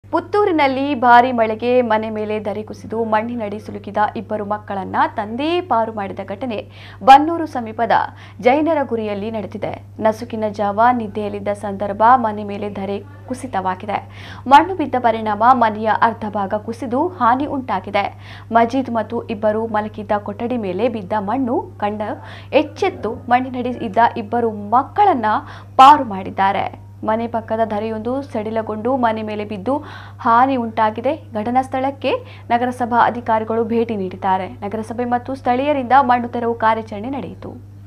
ಪುತ್ತೂರಿನಲ್ಲಿ ಭಾರಿ ಮಳೆಗೆ ಮನೆ ಮೇಲೆ ಧರೆ ಕುಸಿದು ಮಣ್ಣಿನಡಿ ಸಿಲುಕಿದ ಇಬ್ಬರು ಮಕ್ಕಳನ್ನ ತಂದೆಯೇ ಪಾರು ಮಾಡಿದ ಘಟನೆ ಬನ್ನೂರು ಸಮೀಪದ ಜೈನರ ಗುರಿಯಲ್ಲಿ ನಡೆದಿದೆ ನಸುಕಿನ ಜಾವ ನಿದ್ದೆಯಲ್ಲಿದ್ದ ಸಂದರ್ಭ ಮನೆ ಮೇಲೆ ಧರೆ ಕುಸಿತವಾಗಿದೆ ಮಣ್ಣು ಬಿದ್ದ ಪರಿಣಾಮ ಮನೆಯ ಅರ್ಧ ಭಾಗ ಕುಸಿದು ಹಾನಿ ಉಂಟಾಗಿದೆ ಮಜೀದ್ ಮತ್ತು ಇಬ್ಬರು ಮಲಗಿದ್ದ ಕೊಠಡಿ ಮೇಲೆ ಬಿದ್ದ ಮಣ್ಣು ಕಂಡ ಎಚ್ಚೆತ್ತು ಮಣ್ಣಿನಡಿ ಇದ್ದ ಇಬ್ಬರು ಮಕ್ಕಳನ್ನ ಪಾರು ಮಾಡಿದ್ದಾರೆ ಮನೆ ಪಕ್ಕದ ಧರೆಯೊಂದು ಸಡಿಲಗೊಂಡು ಮನೆ ಮೇಲೆ ಬಿದ್ದು ಹಾನಿ ಉಂಟಾಗಿದೆ ಘಟನಾ ಸ್ಥಳಕ್ಕೆ ನಗರಸಭಾ ಅಧಿಕಾರಿಗಳು ಭೇಟಿ ನೀಡಿದ್ದಾರೆ ನಗರಸಭೆ ಮತ್ತು ಸ್ಥಳೀಯರಿಂದ ಮಣ್ಣು ತೆರವು ಕಾರ್ಯಾಚರಣೆ ನಡೆಯಿತು